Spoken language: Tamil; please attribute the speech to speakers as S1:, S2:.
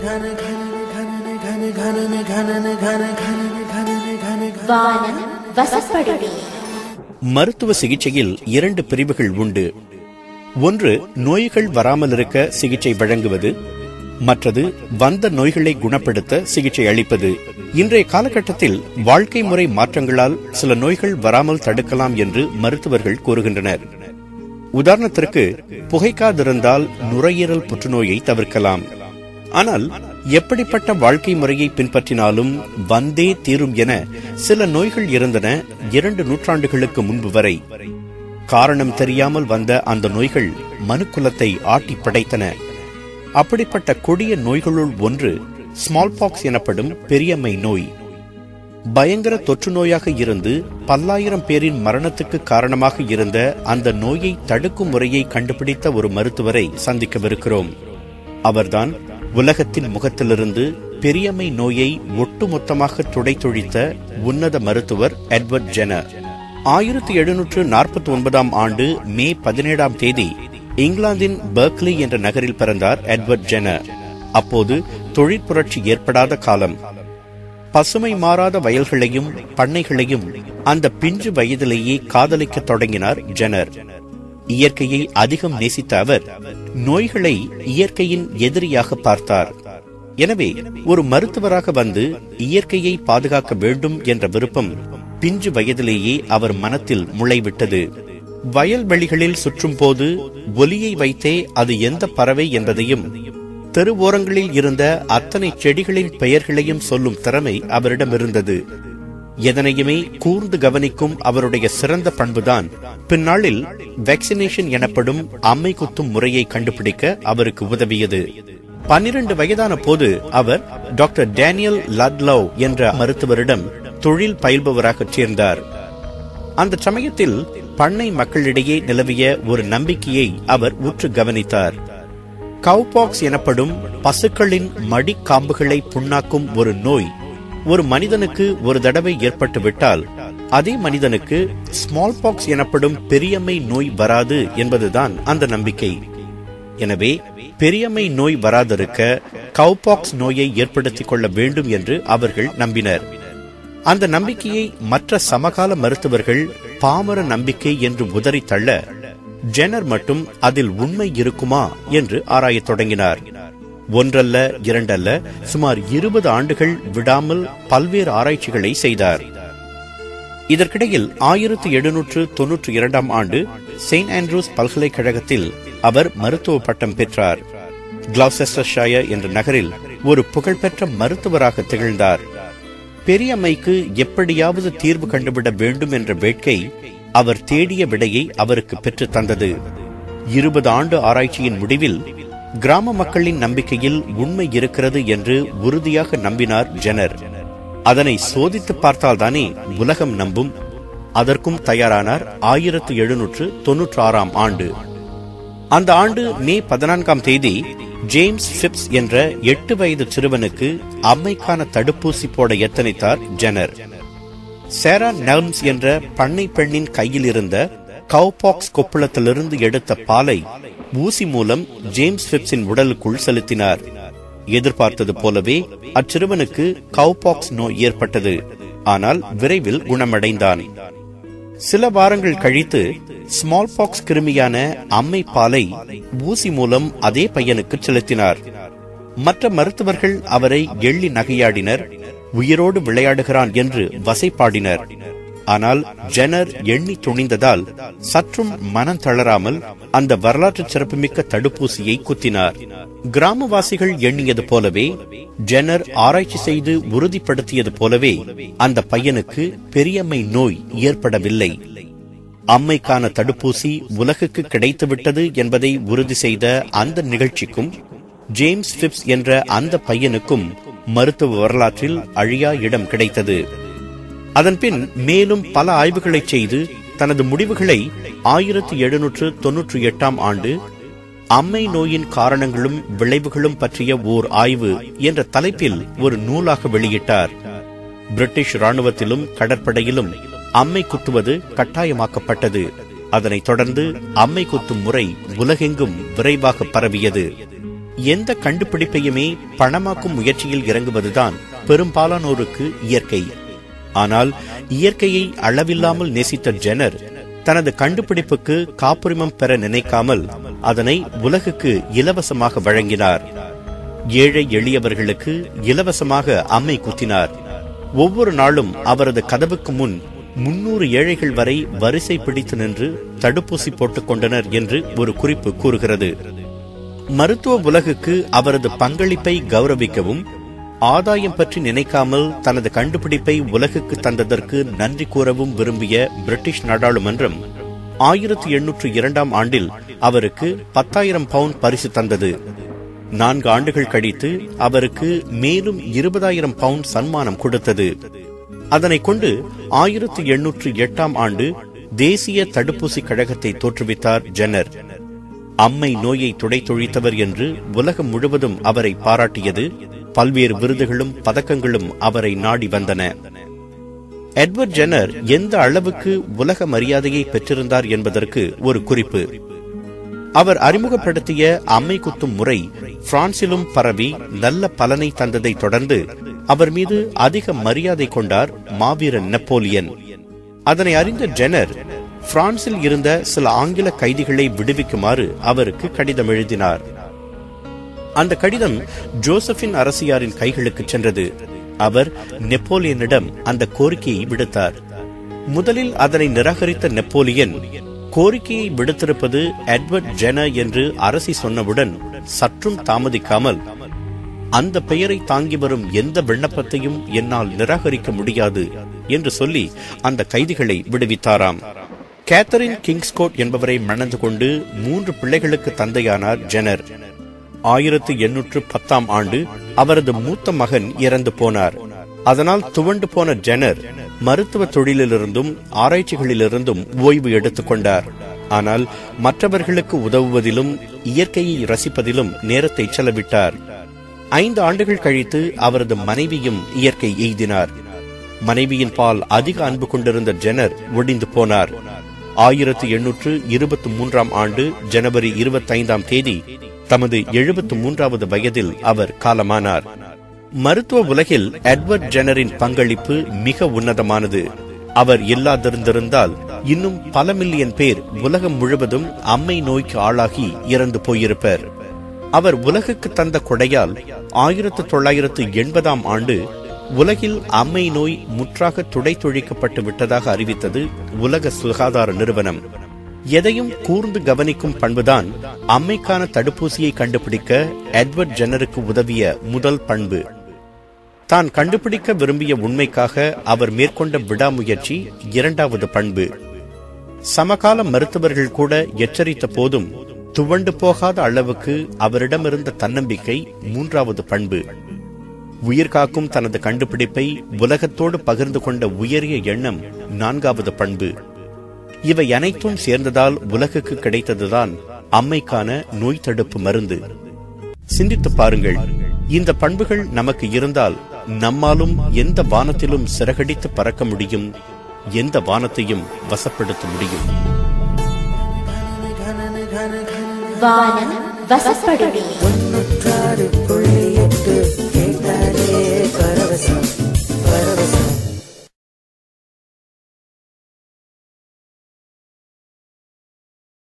S1: வானம் வசப்படுமே
S2: மருத்துவ சிகிச்சையில் இரண்டு பிரிவுகள் உண்டு ஒன்று நோய்கள் வராமல் இருக்க சிகிச்சை வழங்குவது மற்றது வந்த நோய்களை குணப்படுத்த சிகிச்சை அளிப்பது இன்றைய காலகட்டத்தில் வாழ்க்கை முறை மாற்றங்களால் சில நோய்கள் வராமல் தடுக்கலாம் என்று மருத்துவர்கள் கூறுகின்றனர் உதாரணத்திற்கு புகைக்காதிருந்தால் நுரையீரல் புற்றுநோயை தவிர்க்கலாம் ஆனால் எப்படிப்பட்ட வாழ்க்கை முறையை பின்பற்றினாலும் வந்தே தீரும் என சில நோய்கள் இருந்தன இரண்டு நூற்றாண்டுகளுக்கு முன்பு வரை காரணம் தெரியாமல் வந்த அந்த நோய்கள் மனுக்குலத்தை ஆட்டி படைத்தன அப்படிப்பட்ட கொடிய நோய்களுள் ஒன்று ஸ்மால் பாக்ஸ் எனப்படும் பெரியம்மை நோய் பயங்கர தொற்று நோயாக இருந்து பல்லாயிரம் பேரின் மரணத்துக்கு காரணமாக இருந்த அந்த நோயை தடுக்கும் முறையை கண்டுபிடித்த ஒரு மருத்துவரை சந்திக்கவிருக்கிறோம் அவர்தான் உலகத்தின் முகத்திலிருந்து பெரியம்மை நோயை ஒட்டுமொத்தமாக துடைத்தொழித்த உன்னத மருத்துவர் எட்வர்ட் ஜெனர் ஆயிரத்தி எழுநூற்று நாற்பத்தி ஒன்பதாம் ஆண்டு மே பதினேழாம் தேதி இங்கிலாந்தின் பெர்க்லி என்ற நகரில் பிறந்தார் எட்வர்ட் ஜெனர் அப்போது தொழிற்புரட்சி ஏற்படாத காலம் பசுமை மாறாத வயல்களையும் பண்ணைகளையும் அந்த பிஞ்சு வயதிலேயே காதலிக்கத் தொடங்கினார் ஜெனர் இயற்கையை அதிகம் நேசித்த அவர் நோய்களை இயற்கையின் எதிரியாக பார்த்தார் எனவே ஒரு மருத்துவராக வந்து இயற்கையை பாதுகாக்க வேண்டும் என்ற விருப்பம் பிஞ்சு வயதிலேயே அவர் மனத்தில் முளைவிட்டது வயல்வெளிகளில் சுற்றும் போது ஒலியை வைத்தே அது எந்த பறவை என்பதையும் தெருவோரங்களில் இருந்த அத்தனை செடிகளின் பெயர்களையும் சொல்லும் திறமை அவரிடம் இருந்தது எதனையுமே கூர்ந்து கவனிக்கும் அவருடைய சிறந்த பண்புதான் பின்னாளில் வேக்சினேஷன் எனப்படும் அம்மை குத்தும் முறையை கண்டுபிடிக்க அவருக்கு உதவியது பன்னிரண்டு வயதான போது அவர் டாக்டர் டேனியல் லட்லவ் என்ற மருத்துவரிடம் தொழில் பயில்பவராக சேர்ந்தார் அந்த சமயத்தில் பண்ணை மக்களிடையே நிலவிய ஒரு நம்பிக்கையை அவர் உற்று கவனித்தார் கவுபாக்ஸ் எனப்படும் பசுக்களின் மடிக்காம்புகளை புண்ணாக்கும் ஒரு நோய் ஒரு மனிதனுக்கு ஒரு தடவை ஏற்பட்டு விட்டால் அதே மனிதனுக்கு ஸ்மால் பாக்ஸ் எனப்படும் பெரியம்மை நோய் வராது என்பதுதான் அந்த நம்பிக்கை எனவே பெரியம்மை நோய் வராதிருக்க கவுபாக்ஸ் நோயை ஏற்படுத்திக் கொள்ள வேண்டும் என்று அவர்கள் நம்பினர் அந்த நம்பிக்கையை மற்ற சமகால மருத்துவர்கள் பாமர நம்பிக்கை என்று உதறி தள்ள ஜெனர் மட்டும் அதில் உண்மை இருக்குமா என்று ஆராயத் தொடங்கினார் ஒன்றல்ல இரண்டல்ல சுமார் இருபது ஆண்டுகள் விடாமல் பல்வேறு ஆராய்ச்சிகளை செய்தார் இதற்கிடையில் ஆயிரத்தி எழுநூற்று தொன்னூற்றி இரண்டாம் ஆண்டு செயின்ட் ஆண்ட்ரூஸ் பல்கலைக்கழகத்தில் அவர் மருத்துவ பட்டம் பெற்றார் கிளவுசெஸ்டர்ஷாயர் என்ற நகரில் ஒரு புகழ்பெற்ற மருத்துவராக திகழ்ந்தார் பெரியம்மைக்கு எப்படியாவது தீர்வு கண்டுவிட வேண்டும் என்ற வேட்கை அவர் தேடிய விடையை அவருக்கு பெற்று தந்தது இருபது ஆண்டு ஆராய்ச்சியின் முடிவில் கிராம மக்களின் நம்பிக்கையில் உண்மை இருக்கிறது என்று உறுதியாக நம்பினார் ஜெனர் அதனை சோதித்து பார்த்தால்தானே உலகம் நம்பும் அதற்கும் தயாரானார் ஆயிரத்து எழுநூற்று தொன்னூற்றி ஆறாம் ஆண்டு அந்த ஆண்டு மே பதினான்காம் தேதி ஜேம்ஸ் பிப்ஸ் என்ற எட்டு வயது சிறுவனுக்கு அம்மைக்கான தடுப்பூசி போட எத்தனித்தார் ஜெனர் சேரா நெல்ம்ஸ் என்ற பண்ணை பெண்ணின் கையில் இருந்த கவுபாக்ஸ் கொப்புளத்திலிருந்து எடுத்த பாலை ஊசி மூலம் ஜேம்ஸ் பிப்ஸின் உடலுக்குள் செலுத்தினார் எதிர்பார்த்தது போலவே அச்சிறுவனுக்கு கவுபாக்ஸ் நோய் ஏற்பட்டது ஆனால் விரைவில் குணமடைந்தான் சில வாரங்கள் கழித்து ஸ்மால் பாக்ஸ் கிருமியான அம்மை பாலை ஊசி மூலம் அதே பையனுக்கு செலுத்தினார் மற்ற மருத்துவர்கள் அவரை எள்ளி நகையாடினர் உயிரோடு விளையாடுகிறான் என்று வசைப்பாடினர் ஆனால் ஜெனர் எண்ணி துணிந்ததால் சற்றும் மனம் தளராமல் அந்த வரலாற்று சிறப்புமிக்க தடுப்பூசியை குத்தினார் கிராமவாசிகள் எண்ணியது போலவே ஜெனர் ஆராய்ச்சி செய்து உறுதிப்படுத்தியது போலவே அந்த பையனுக்கு பெரியம்மை நோய் ஏற்படவில்லை அம்மைக்கான தடுப்பூசி உலகுக்கு கிடைத்துவிட்டது என்பதை உறுதி செய்த அந்த நிகழ்ச்சிக்கும் ஜேம்ஸ் பிப்ஸ் என்ற அந்த பையனுக்கும் மருத்துவ வரலாற்றில் அழியா இடம் கிடைத்தது அதன்பின் மேலும் பல ஆய்வுகளை செய்து தனது முடிவுகளை ஆயிரத்தி எழுநூற்று தொன்னூற்றி எட்டாம் ஆண்டு அம்மை நோயின் காரணங்களும் விளைவுகளும் பற்றிய ஓர் ஆய்வு என்ற தலைப்பில் ஒரு நூலாக வெளியிட்டார் பிரிட்டிஷ் ராணுவத்திலும் கடற்படையிலும் அம்மை குத்துவது கட்டாயமாக்கப்பட்டது அதனைத் தொடர்ந்து அம்மை குத்தும் முறை உலகெங்கும் விரைவாக பரவியது எந்த கண்டுபிடிப்பையுமே பணமாக்கும் முயற்சியில் இறங்குவதுதான் பெரும்பாலானோருக்கு இயற்கை ஆனால் இயற்கையை அளவில்லாமல் நேசித்த ஜெனர் தனது கண்டுபிடிப்புக்கு காப்புரிமம் பெற நினைக்காமல் அதனை உலகுக்கு இலவசமாக வழங்கினார் ஏழை எளியவர்களுக்கு இலவசமாக அம்மை குத்தினார் ஒவ்வொரு நாளும் அவரது கதவுக்கு முன் முன்னூறு ஏழைகள் வரை வரிசை பிடித்து நின்று தடுப்பூசி போட்டுக் கொண்டனர் என்று ஒரு குறிப்பு கூறுகிறது மருத்துவ உலகுக்கு அவரது பங்களிப்பை கௌரவிக்கவும் ஆதாயம் பற்றி நினைக்காமல் தனது கண்டுபிடிப்பை உலகுக்கு தந்ததற்கு நன்றி கூறவும் விரும்பிய பிரிட்டிஷ் நாடாளுமன்றம் ஆயிரத்தி எண்ணூற்று இரண்டாம் ஆண்டில் அவருக்கு பத்தாயிரம் பவுண்ட் பரிசு தந்தது நான்கு ஆண்டுகள் கழித்து அவருக்கு மேலும் இருபதாயிரம் பவுண்ட் சன்மானம் கொடுத்தது அதனை கொண்டு ஆயிரத்தி எண்ணூற்று எட்டாம் ஆண்டு தேசிய தடுப்பூசி கழகத்தை தோற்றுவித்தார் ஜெனர் அம்மை நோயை துடைத்தொழித்தவர் என்று உலகம் முழுவதும் அவரை பாராட்டியது பல்வேறு விருதுகளும் பதக்கங்களும் அவரை நாடி வந்தன எட்வர்ட் ஜெனர் எந்த அளவுக்கு உலக மரியாதையை பெற்றிருந்தார் என்பதற்கு ஒரு குறிப்பு அவர் அறிமுகப்படுத்திய அம்மை குத்தும் முறை பிரான்சிலும் பரவி நல்ல பலனை தந்ததை தொடர்ந்து அவர் மீது அதிக மரியாதை கொண்டார் மாவீரன் நெப்போலியன் அதனை அறிந்த ஜெனர் பிரான்சில் இருந்த சில ஆங்கில கைதிகளை விடுவிக்குமாறு அவருக்கு கடிதம் எழுதினார் அந்த கடிதம் ஜோசப்பின் அரசியாரின் கைகளுக்கு சென்றது அவர் நெப்போலியனிடம் அந்த கோரிக்கையை விடுத்தார் முதலில் அதனை நிராகரித்த நெப்போலியன் கோரிக்கையை விடுத்திருப்பது எட்வர்ட் ஜென என்று அரசி சொன்னவுடன் சற்றும் தாமதிக்காமல் அந்த பெயரை தாங்கி வரும் எந்த விண்ணப்பத்தையும் என்னால் நிராகரிக்க முடியாது என்று சொல்லி அந்த கைதிகளை விடுவித்தாராம் கேத்தரின் கிங்ஸ்கோட் என்பவரை மணந்து கொண்டு மூன்று பிள்ளைகளுக்கு தந்தையானார் ஜெனர் ஆயிரத்து எண்ணூற்று பத்தாம் ஆண்டு அவரது மூத்த மகன் இறந்து போனார் அதனால் துவண்டு போன ஜெனர் மருத்துவ தொழிலிலிருந்தும் ஆராய்ச்சிகளிலிருந்தும் ஓய்வு எடுத்துக் கொண்டார் ஆனால் மற்றவர்களுக்கு உதவுவதிலும் இயற்கையை ரசிப்பதிலும் நேரத்தை செலவிட்டார் ஐந்து ஆண்டுகள் கழித்து அவரது மனைவியும் இயற்கை எய்தினார் மனைவியின் பால் அதிக அன்பு கொண்டிருந்த ஜெனர் ஒடிந்து போனார் ஆயிரத்தி எண்ணூற்று இருபத்தி மூன்றாம் ஆண்டு ஜனவரி இருபத்தைந்தாம் தேதி தமது எழுபத்து மூன்றாவது வயதில் அவர் காலமானார் மருத்துவ உலகில் எட்வர்ட் ஜெனரின் பங்களிப்பு மிக உன்னதமானது அவர் இல்லாதிருந்திருந்தால் இன்னும் பல மில்லியன் பேர் உலகம் முழுவதும் அம்மை நோய்க்கு ஆளாகி இறந்து போயிருப்பர் அவர் உலகுக்கு தந்த கொடையால் ஆயிரத்து தொள்ளாயிரத்து எண்பதாம் ஆண்டு உலகில் அம்மை நோய் முற்றாக துடைத்தொழிக்கப்பட்டு விட்டதாக அறிவித்தது உலக சுகாதார நிறுவனம் எதையும் கூர்ந்து கவனிக்கும் பண்புதான் அம்மைக்கான தடுப்பூசியை கண்டுபிடிக்க எட்வர்ட் ஜெனருக்கு உதவிய முதல் பண்பு தான் கண்டுபிடிக்க விரும்பிய உண்மைக்காக அவர் மேற்கொண்ட விடாமுயற்சி இரண்டாவது பண்பு சமகால மருத்துவர்கள் கூட எச்சரித்த போதும் துவண்டு போகாத அளவுக்கு அவரிடமிருந்த தன்னம்பிக்கை மூன்றாவது பண்பு உயிர் காக்கும் தனது கண்டுபிடிப்பை உலகத்தோடு பகிர்ந்து கொண்ட உயரிய எண்ணம் நான்காவது பண்பு இவை அனைத்தும் சேர்ந்ததால் உலகுக்கு கிடைத்ததுதான் அம்மைக்கான நோய் தடுப்பு மருந்து சிந்தித்து பாருங்கள் இந்த பண்புகள் நமக்கு இருந்தால் நம்மாலும் எந்த வானத்திலும் சிறகடித்து பறக்க முடியும் எந்த வானத்தையும் வசப்படுத்த முடியும்
S1: வானம் வசப்படுமே
S3: தொண்ணூற்றாறு புள்ளி எட்டு கேட்டாலே பரவசம்